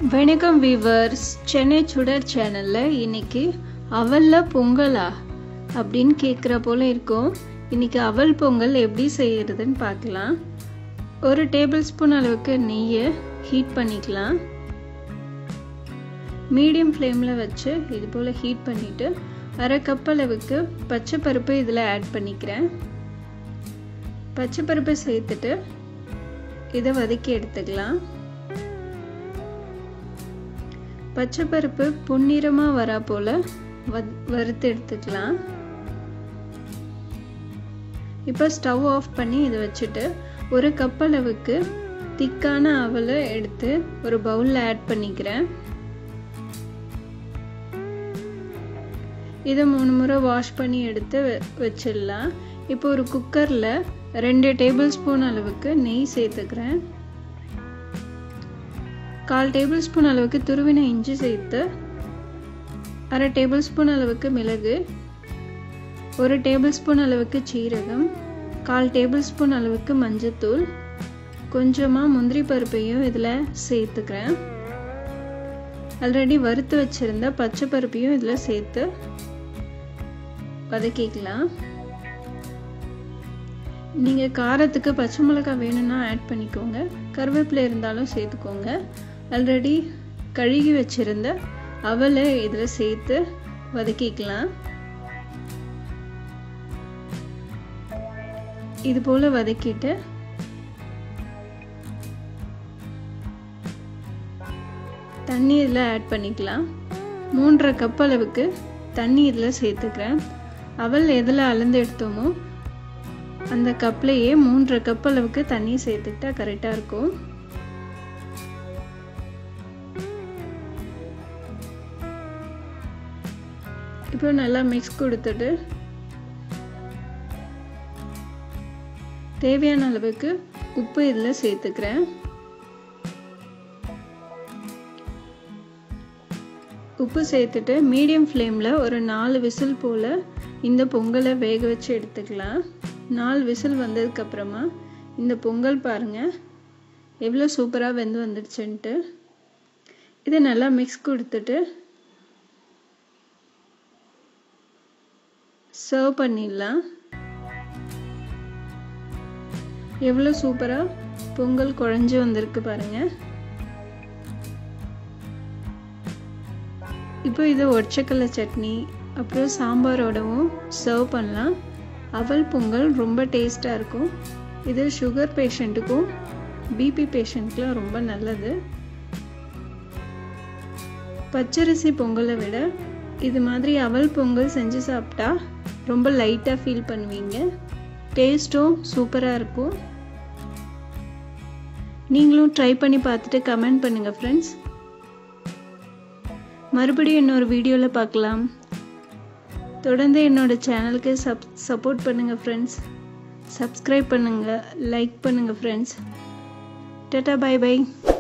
வணக்கம் வீவர்ஸ் சென்னை சுடர் சேனலில் இன்னைக்கு அவலில் பொங்கலா அப்படின்னு கேட்குற போல இருக்கும் இன்னைக்கு அவல் பொங்கல் எப்படி செய்யறதுன்னு பார்க்கலாம் ஒரு டேபிள் ஸ்பூன் அளவுக்கு நெய்யை ஹீட் பண்ணிக்கலாம் மீடியம் ஃப்ளேமில் வச்சு இது போல் ஹீட் பண்ணிவிட்டு அரை கப் அளவுக்கு பச்சை பருப்பு இதில் ஆட் பண்ணிக்கிறேன் பச்சை பருப்பை சேர்த்துட்டு இதை வதக்கி எடுத்துக்கலாம் பச்சை பருப்பு பொன்னிறமாக வரா போல் வறுத்து எடுத்துக்கலாம் இப்போ ஸ்டவ் ஆஃப் பண்ணி இதை வச்சுட்டு ஒரு கப் அளவுக்கு திக்கான அவலை எடுத்து ஒரு பவுலில் ஆட் பண்ணிக்கிறேன் இதை மூணு முறை வாஷ் பண்ணி எடுத்து வச்சிடலாம் இப்போ ஒரு குக்கரில் ரெண்டு டேபிள் ஸ்பூன் அளவுக்கு நெய் சேர்த்துக்கிறேன் கால் டேபிள் ஸ்பூன் அளவுக்கு துருவின இஞ்சி சேர்த்து அரை டேபிள் ஸ்பூன் அளவுக்கு மிளகு ஒரு டேபிள் ஸ்பூன் அளவுக்கு சீரகம் கால் டேபிள் ஸ்பூன் அளவுக்கு மஞ்சத்தூள் கொஞ்சமாக முந்திரி பருப்பையும் இதில் சேர்த்துக்கிறேன் ஆல்ரெடி வறுத்து வச்சுருந்த பச்சை பருப்பையும் இதில் சேர்த்து வதக்கிக்கலாம் நீங்கள் காரத்துக்கு பச்சை மிளகாய் வேணும்னா ஆட் பண்ணிக்கோங்க கருவேப்பிலை இருந்தாலும் சேர்த்துக்கோங்க ஆல்ரெடி கழுகி வச்சுருந்த அவலை இதில் சேர்த்து வதக்கிக்கலாம் இது போல் வதக்கிட்டு தண்ணி இதில் ஆட் பண்ணிக்கலாம் மூன்றரை கப் அளவுக்கு தண்ணி இதில் சேர்த்துக்கிறேன் அவல் எதில் அளந்து எடுத்தோமோ அந்த கப்லேயே மூன்றரை கப் அளவுக்கு தண்ணி சேர்த்துக்கிட்டா கரெக்டாக இருக்கும் இப்போ நல்லா மிக்ஸ் கொடுத்துட்டு தேவையான அளவுக்கு உப்பு இதில் சேர்த்துக்கிறேன் உப்பு சேர்த்துட்டு மீடியம் ஃப்ளேமில் ஒரு நாலு விசில் போல் இந்த பொங்கலை வேக வச்சு எடுத்துக்கலாம் நாலு விசில் வந்ததுக்கப்புறமா இந்த பொங்கல் பாருங்கள் எவ்வளோ சூப்பராக வெந்து வந்துடுச்சுன்ட்டு இதை நல்லா மிக்ஸ் கொடுத்துட்டு சர்வ் பண்ணிடலாம் எவ்வளோ சூப்பராக பொங்கல் குழஞ்சி வந்திருக்கு பாருங்கள் இப்போ இது ஒற்றைக்கல்ல சட்னி அப்புறம் சாம்பாரோடவும் சர்வ் பண்ணலாம் அவல் பொங்கல் ரொம்ப டேஸ்ட்டாக இருக்கும் இது சுகர் பேஷண்ட்டுக்கும் பிபி பேஷண்ட்க்குலாம் ரொம்ப நல்லது பச்சரிசி பொங்கலை விட இது மாதிரி அவல் பொங்கல் செஞ்சு சாப்பிட்டா ரொம்ப லைட்டாக ஃபீல் பண்ணுவீங்க டேஸ்ட்டும் சூப்பராக இருக்கும் நீங்களும் ட்ரை பண்ணி பார்த்துட்டு கமெண்ட் பண்ணுங்கள் ஃப்ரெண்ட்ஸ் மறுபடியும் இன்னொரு வீடியோவில் பார்க்கலாம் தொடர்ந்து என்னோட சேனலுக்கு சப் சப்போர்ட் பண்ணுங்கள் ஃப்ரெண்ட்ஸ் சப்ஸ்கிரைப் பண்ணுங்கள் லைக் பண்ணுங்கள் ஃப்ரெண்ட்ஸ் டாட்டா பை பை